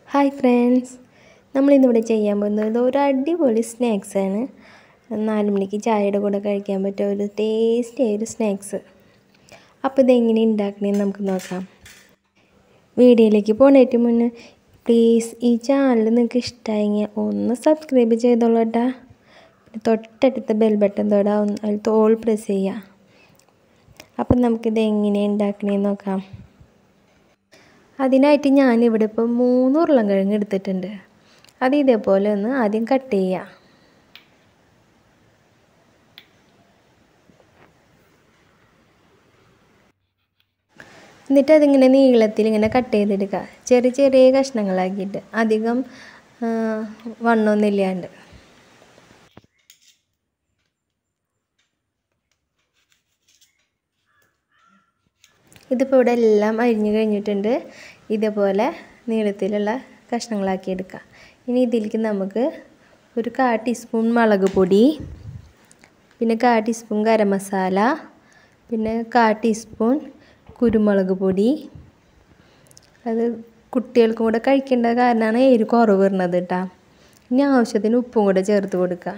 hi friends നമ്മളിന്നിവിടെ ചെയ്യാൻ പോകുന്നത് ഒരു അടിപൊളി സ്നാക്സാണ് നാല് മണിക്ക് ചായയുടെ കൂടെ കഴിക്കാൻ പറ്റിയ ഒരു ടേസ്റ്റി ആയ ഒരു സ്നാക്സ് അപ്പോൾ ഇതെങ്ങനെ ഉണ്ടാക്കണമെന്ന് നമുക്ക് നോക്കാം വീഡിയോയിലേക്ക് പോണേറ്റ് മുന്നേ പ്ലീസ് ഈ ചാനൽ നിങ്ങൾക്ക് ഇഷ്ടമായെങ്കിൽ ഒന്ന് സബ്സ്ക്രൈബ് ചെയ്തോളൂ കേട്ടോ പിന്നെ തൊട്ടടുത്ത ബെൽ ബട്ടൺ തൊടാം അതിൽ തോൾ പ്രസ് ചെയ്യുക അപ്പം നമുക്കിത് എങ്ങനെ ഉണ്ടാക്കണേന്ന് നോക്കാം അതിനായിട്ട് ഞാനിവിടെ ഇപ്പോൾ മൂന്ന് ഉരുളൻകിഴങ്ങ് എടുത്തിട്ടുണ്ട് അത് ഇതേപോലെ ഒന്ന് ആദ്യം കട്ട് ചെയ്യുക എന്നിട്ട് അതിങ്ങനെ നീളത്തിൽ ഇങ്ങനെ കട്ട് ചെയ്തെടുക്കുക ചെറിയ ചെറിയ കഷ്ണങ്ങളാക്കിയിട്ട് അധികം വണ്ണമൊന്നും ഇല്ലാണ്ട് ഇതിപ്പോൾ ഇവിടെ എല്ലാം അരിഞ്ഞു കഴിഞ്ഞിട്ടുണ്ട് ഇതേപോലെ നീളത്തിലുള്ള കഷ്ണങ്ങളാക്കി എടുക്കുക ഇനി ഇതിലേക്ക് നമുക്ക് ഒരു കാ ടീസ്പൂൺ മുളക് പൊടി പിന്നെ കാ ടീസ്പൂൺ ഗരം മസാല പിന്നെ കാ ടീസ്പൂൺ കുരുമുളക് പൊടി അത് കുട്ടികൾക്കും കൂടെ കഴിക്കേണ്ട കാരണമാണ് എരി കുറവ് വരുന്നത് കേട്ടോ ഇനി ആവശ്യത്തിന് ഉപ്പും കൂടെ ചേർത്ത് കൊടുക്കുക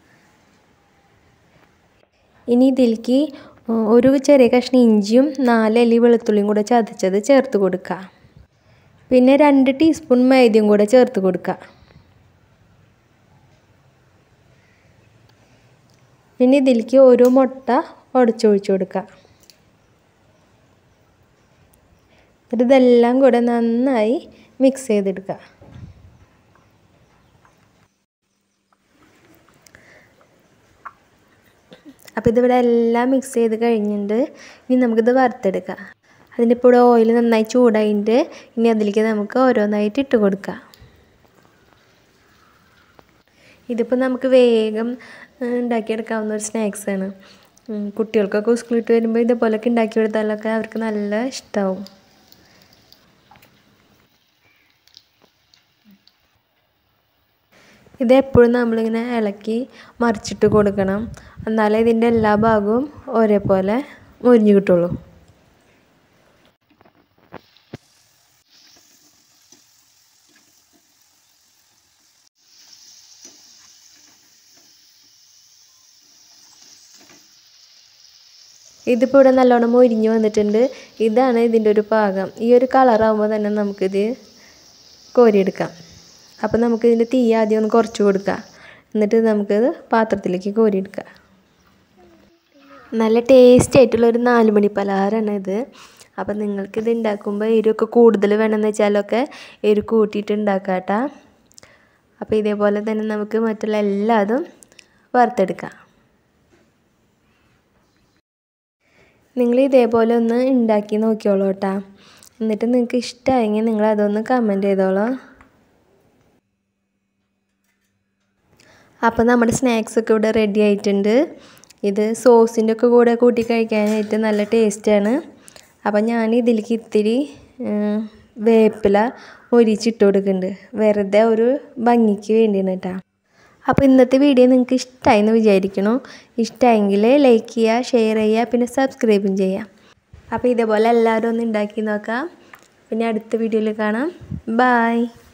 ഇനി ഇതിലേക്ക് ഒരു ചെറിയ കഷ്ണം ഇഞ്ചിയും നാലല്ലി വെളുത്തുള്ളിയും കൂടെ ചതച്ചത് ചേർത്ത് കൊടുക്കുക പിന്നെ രണ്ട് ടീസ്പൂൺ മൈദയും കൂടെ ചേർത്ത് കൊടുക്കുക പിന്നെ ഇതിലേക്ക് ഒരു മുട്ട ഉടച്ചൊഴിച്ച് കൊടുക്കുക എന്നിട്ട് ഇതെല്ലാം കൂടെ നന്നായി മിക്സ് ചെയ്തെടുക്കുക അപ്പോൾ ഇതിവിടെ എല്ലാം മിക്സ് ചെയ്ത് കഴിഞ്ഞിട്ടുണ്ട് ഇനി നമുക്കിത് വറുത്തെടുക്കാം അതിൻ്റെ ഇപ്പോൾ ഇവിടെ ഓയിൽ നന്നായി ചൂടായിട്ട് ഇനി അതിലേക്ക് നമുക്ക് ഓരോന്നായിട്ട് ഇട്ട് കൊടുക്കാം ഇതിപ്പോൾ നമുക്ക് വേഗം ഉണ്ടാക്കിയെടുക്കാവുന്ന ഒരു സ്നാക്സാണ് കുട്ടികൾക്കൊക്കെ സ്കൂളിട്ട് വരുമ്പോൾ ഇതേപോലെയൊക്കെ ഉണ്ടാക്കി കൊടുത്താലൊക്കെ അവർക്ക് നല്ല ഇഷ്ടമാവും ഇത് എപ്പോഴും നമ്മളിങ്ങനെ ഇളക്കി മറിച്ചിട്ട് കൊടുക്കണം എന്നാലേ ഇതിൻ്റെ എല്ലാ ഭാഗവും ഒരേപോലെ മുരിഞ്ഞു കിട്ടുള്ളൂ ഇതിപ്പോൾ ഇവിടെ നല്ലോണം മൊരിഞ്ഞ് വന്നിട്ടുണ്ട് ഇതാണ് ഇതിൻ്റെ ഒരു പാകം ഈ ഒരു കളറാകുമ്പോൾ തന്നെ നമുക്കിത് കോരിയെടുക്കാം അപ്പോൾ നമുക്ക് ഇതിൻ്റെ തീ ആദ്യം ഒന്ന് കുറച്ച് കൊടുക്കാം എന്നിട്ട് നമുക്കത് പാത്രത്തിലേക്ക് കോരിയെടുക്കാം നല്ല ടേസ്റ്റി ആയിട്ടുള്ള ഒരു നാല് മണി പലഹാരമാണ് ഇത് അപ്പം നിങ്ങൾക്കിത് ഉണ്ടാക്കുമ്പോൾ എരിവൊക്കെ കൂടുതൽ വേണമെന്ന് വെച്ചാലൊക്കെ എരി കൂട്ടിയിട്ട് ഉണ്ടാക്കാം കേട്ടോ അപ്പോൾ ഇതേപോലെ തന്നെ നമുക്ക് മറ്റുള്ള എല്ലാതും വറുത്തെടുക്കാം നിങ്ങൾ ഇതേപോലെ ഒന്ന് ഉണ്ടാക്കി നോക്കിയോളൂ കേട്ടോ എന്നിട്ട് നിങ്ങൾക്ക് ഇഷ്ടമായെങ്കിൽ നിങ്ങൾ അതൊന്ന് കമൻറ്റ് ചെയ്തോളൂ അപ്പോൾ നമ്മുടെ സ്നാക്സൊക്കെ ഇവിടെ റെഡി ആയിട്ടുണ്ട് ഇത് സോസിൻ്റെ ഒക്കെ കൂടെ കൂട്ടി കഴിക്കാനായിട്ട് നല്ല ടേസ്റ്റാണ് അപ്പം ഞാൻ ഇതിലേക്ക് ഇത്തിരി വേപ്പില ഒരിച്ചിട്ട് കൊടുക്കുന്നുണ്ട് വെറുതെ ഒരു ഭംഗിക്ക് വേണ്ടിയാണ് കേട്ടോ അപ്പോൾ ഇന്നത്തെ വീഡിയോ നിങ്ങൾക്ക് ഇഷ്ടമായി എന്ന് വിചാരിക്കണു ഇഷ്ടമായെങ്കിൽ ലൈക്ക് ചെയ്യുക ഷെയർ ചെയ്യുക പിന്നെ സബ്സ്ക്രൈബും ചെയ്യുക അപ്പോൾ ഇതേപോലെ എല്ലാവരും ഒന്ന് ഉണ്ടാക്കി നോക്കാം പിന്നെ അടുത്ത വീഡിയോയിൽ കാണാം ബായ്